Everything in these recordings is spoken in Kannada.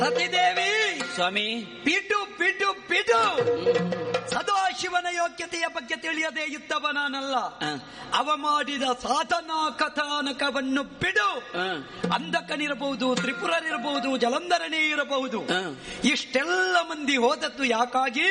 ಸತಿದೇವಿ ಸ್ವಾಮಿ ಬಿಡು ಬಿಡು ಬಿಡು ಸದಾಶಿವನ ಯೋಗ್ಯತೆಯ ಬಗ್ಗೆ ತಿಳಿಯದೇ ಇದ್ದವ ನಾನಲ್ಲ ಹ. ಅವ ಮಾಡಿದ ಸಾಧನಾ ಕಥಾನಕವನ್ನು ಬಿಡು ಹ. ಅಂಧಕನಿರಬಹುದು ತ್ರಿಪುರನಿರಬಹುದು ಜಲಂಧರನೇ ಇರಬಹುದು ಹ. ಇಷ್ಟೆಲ್ಲ ಮಂದಿ ಹೋದದ್ದು ಯಾಕಾಗಿ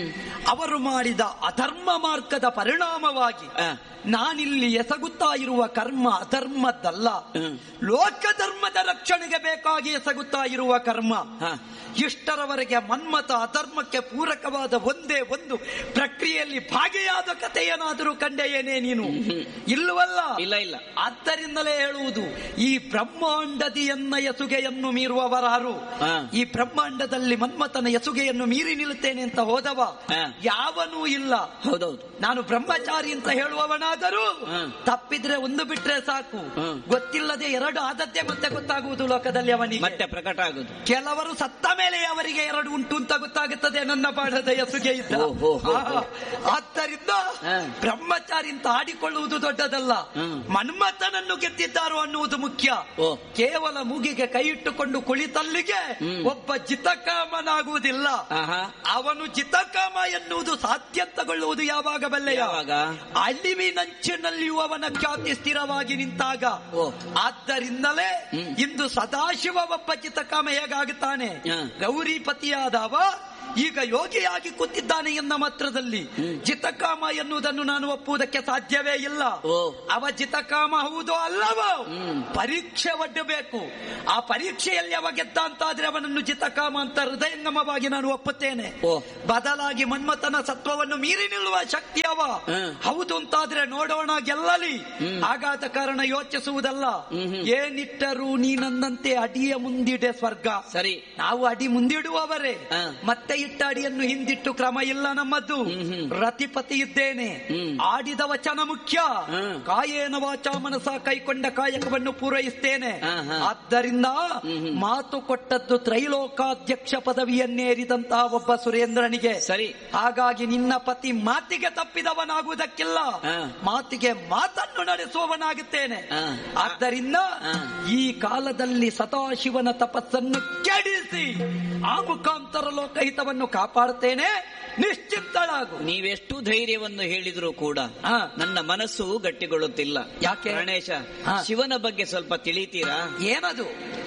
ಅವರು ಮಾಡಿದ ಅಧರ್ಮ ಮಾರ್ಗದ ಪರಿಣಾಮವಾಗಿ ಹ. ನಾನಿಲ್ಲಿ ಎಸಗುತ್ತಾ ಇರುವ ಕರ್ಮ ಅಧರ್ಮದ್ದಲ್ಲ ಹ್ಮ್. ಲೋಕ ಧರ್ಮದ ರಕ್ಷಣೆಗೆ ಬೇಕಾಗಿ ಎಸಗುತ್ತಾ ಇರುವ ಕರ್ಮ ಹ. ಇಷ್ಟರವರೆಗೆ ಮನ್ಮತ ಅಧರ್ಮಕ್ಕೆ ಪೂರಕವಾದ ಒಂದೇ ಒಂದು ಪ್ರಕ್ರಿಯೆಯಲ್ಲಿ ಭಾಗಿಯಾದ ಕಥೆಯೇನಾದರೂ ಕಂಡೆಯೇನೇ ನೀನು ಇಲ್ಲವಲ್ಲ ಇಲ್ಲ ಇಲ್ಲ ಆದ್ದರಿಂದಲೇ ಹೇಳುವುದು ಈ ಬ್ರಹ್ಮಾಂಡದಿಯನ್ನ ಎಸುಗೆಯನ್ನು ಮೀರುವವರಾರು ಹಾ. ಈ ಬ್ರಹ್ಮಾಂಡದಲ್ಲಿ ಮನ್ಮಥನ ಎಸುಗೆಯನ್ನು ಮೀರಿ ನಿಲ್ಲುತ್ತೇನೆ ಅಂತ ಹೋದವ ಹಾ. ಯಾವನೂ ಇಲ್ಲ ಹೌದೌದು ನಾನು ಬ್ರಹ್ಮಚಾರಿ ಅಂತ ಹೇಳುವವನಾದರೂ ಹಾ. ತಪ್ಪಿದ್ರೆ ಒಂದು ಬಿಟ್ರೆ ಸಾಕು ಹಾ. ಗೊತ್ತಿಲ್ಲದೆ ಎರಡು ಆದದ್ದೇ ಮತ್ತೆ ಗೊತ್ತಾಗುವುದು ಲೋಕದಲ್ಲಿ ಅವನಿಗೆ ಮತ್ತೆ ಪ್ರಕಟ ಆಗುದು ಕೆಲವರು ಸತ್ತ ಮೇಲೆ ಅವರಿಗೆ ಎರಡು ಉಂಟು ಅಂತ ಗೊತ್ತಾಗುತ್ತದೆ ನನ್ನ ಬಾಳದ ಎಸುಗೆ ಇದ್ದ ಓ, ಹೋ, ಹೋ, ಹೋ. ಆ, ಆದ್ದರಿಂದ ಹಾ. ಬ್ರಹ್ಮಚಾರಿ ಅಂತ ಆಡಿಕೊಳ್ಳುವುದು ದೊಡ್ಡದಲ್ಲ ಹ್ಮ್. ಮನ್ಮಥನನ್ನು ಗೆದ್ದಿದ್ದಾರೋ ಅನ್ನುವುದು ಮುಖ್ಯ ಓ. ಕೇವಲ ಮೂಗಿಗೆ ಕೈ ಇಟ್ಟುಕೊಂಡು ಕುಳಿತಲ್ಲಿಗೆ ಹ್ಮ್. ಒಬ್ಬ ಜಿತಕಾಮನಾಗುವುದಿಲ್ಲ ಆಹಾ ಅವನು ಜಿತಕಾಮ ಎನ್ನುವುದು ಸಾಧ್ಯಂತಗೊಳ್ಳುವುದು ಯಾವಾಗ ಬಲ್ಲೆಯ ಯಾವಾಗ? ಅಳಿವಿನಂಚಿನಲ್ಲಿಯೂ ಅವನ ಖ್ಯಾತಿ ಸ್ಥಿರವಾಗಿ ನಿಂತಾಗ ಓ. ಆದ್ದರಿಂದಲೇ ಹ್ಮ್. ಇಂದು ಸದಾಶಿವ ಒಬ್ಬ ಚಿತ್ತಕಾಮ ಹೇಗಾಗುತ್ತಾನೆ ಹ. ಗೌರಿಪತಿಯಾದವ ಈಗ ಯೋಗಿಯಾಗಿ ಕೂತಿದ್ದಾನೆ ಎನ್ನ ಮಾತ್ರದಲ್ಲಿ ಜಿತಕಾಮ ಎನ್ನುವುದನ್ನು ನಾನು ಒಪ್ಪುವುದಕ್ಕೆ ಸಾಧ್ಯವೇ ಇಲ್ಲ ಓ. ಅವ ಜಿತಕಾಮ ಹೌದೋ ಅಲ್ಲವೋ ಹ್ಮ್. ಪರೀಕ್ಷೆ ಒಡ್ಡಬೇಕು ಆ ಪರೀಕ್ಷೆಯಲ್ಲಿ ಅವ ಗೆದ್ದ ಅಂತಾದ್ರೆ ಅವನನ್ನು ಜಿತಕಾಮ ಅಂತ ಹೃದಯಂಗಮವಾಗಿ ನಾನು ಒಪ್ಪುತ್ತೇನೆ ಓ. ಬದಲಾಗಿ ಮನ್ಮಥನ ಸತ್ವವನ್ನು ಮೀರಿ ನಿಲ್ಲುವ ಶಕ್ತಿ ಅವ ಹ್ಮ್. ಹೌದು ಅಂತಾದ್ರೆ ನೋಡೋಣ ಗೆಲ್ಲಲಿ ಹ್ಮ್. ಹಾಗಾದ ಕಾರಣ ಯೋಚಿಸುವುದಲ್ಲ ಹ್ಮ್ ಹ್ಮ್. ಏನಿಟ್ಟರೂ ನೀನಂದಂತೆ ಅಡಿಯ ಮುಂದಿಡೆ ಸ್ವರ್ಗ ಸರಿ ನಾವು ಅಡಿ ಮುಂದಿಡುವವರೇ ಹ. ಮತ್ತೆ ಇಟ್ಟ ಅಡಿಯನ್ನು ಹಿಂದಿಟ್ಟು ಕ್ರಮ ಇಲ್ಲ ನಮ್ಮದ್ದು ಹ್ಮ್ ಹ್ಮ್. ರತಿಪತಿ ಇದ್ದೇನೆ ಹ್ಮ್. ಆಡಿದ ವಚನ ಮುಖ್ಯ ಹ್ಮ್. ಕಾಯೇನ ವಾಚ ಮನಸ ಕೈಕೊಂಡ ಕಾಯಕವನ್ನು ಪೂರೈಸ್ತೇನೆ ಹ, ಹ. ಆದ್ದರಿಂದ ಹ್ಮ್ ಹ್ಮ್. ಮಾತು ಕೊಟ್ಟದ್ದು ತ್ರೈಲೋಕಾಧ್ಯಕ್ಷ ಪದವಿಯನ್ನೇರಿದಂತಹ ಒಬ್ಬ ಸುರೇಂದ್ರನಿಗೆ ಸರಿ ಹಾಗಾಗಿ ನಿನ್ನ ಪತಿ ಮಾತಿಗೆ ತಪ್ಪಿದವನಾಗುವುದಕ್ಕಿಲ್ಲ ಹ. ಮಾತಿಗೆ ಮಾತನ್ನು ನಡೆಸುವವನಾಗುತ್ತೇನೆ ಹ. ಆದ್ದರಿಂದ ಹ. ಈ ಕಾಲದಲ್ಲಿ ಸದಾಶಿವನ ತಪಸ್ಸನ್ನು ಕೆಡಿಸಿ ಆ ಮುಖಾಂತರ ಲೋಕಹಿತವನ್ನು ಕಾಪಾಡುತ್ತೇನೆ ನಿಶ್ಚಿಂತಳಾಗು ನೀವೆಷ್ಟು ಧೈರ್ಯವನ್ನು ಹೇಳಿದರೂ ಕೂಡ ಹ. ನನ್ನ ಮನಸ್ಸು ಗಟ್ಟಿಗೊಳ್ಳುತ್ತಿಲ್ಲ ಯಾಕೆ? ಗಣೇಶ ಹ. ಶಿವನ ಬಗ್ಗೆ ಸ್ವಲ್ಪ ತಿಳಿತೀರಾ ಏನದು